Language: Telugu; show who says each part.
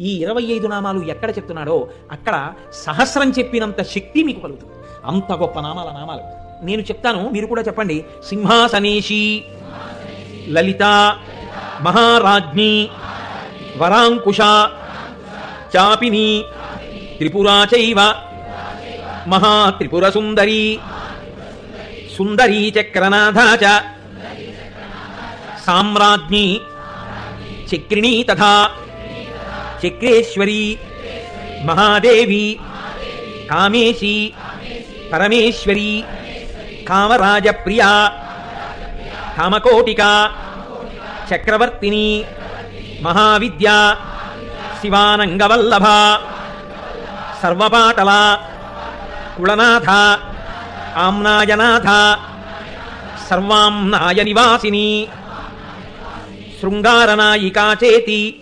Speaker 1: ఈ ఇరవై ఐదు నామాలు ఎక్కడ చెప్తున్నాడో అక్కడ సహస్రం చెప్పినంత శక్తి మీకు కలుగుతుంది అంత గొప్ప నామాల నామాలు నేను చెప్తాను మీరు కూడా చెప్పండి సింహాసనేషి లలిత మహారాజ్ఞి వరాంకుశ చాపిని త్రిపురా చైవ మహాత్రిపుర సుందరి సుందరీ చక్రనాథ చ సామ్రాజ్ఞి చక్రిణీ తథా చక్రేశ్వరి మహాదేవి కామేశి పరమేశ్వరి కామరాజప్రియా కామకోటిక చక్రవర్తిని మహావిద్య శివానంగవల్లభ సర్వపాటల కుళనాథ ఆమ్నాయనాథ సర్వాంనాయ నివాసిని శృంగారనాయికా చేతి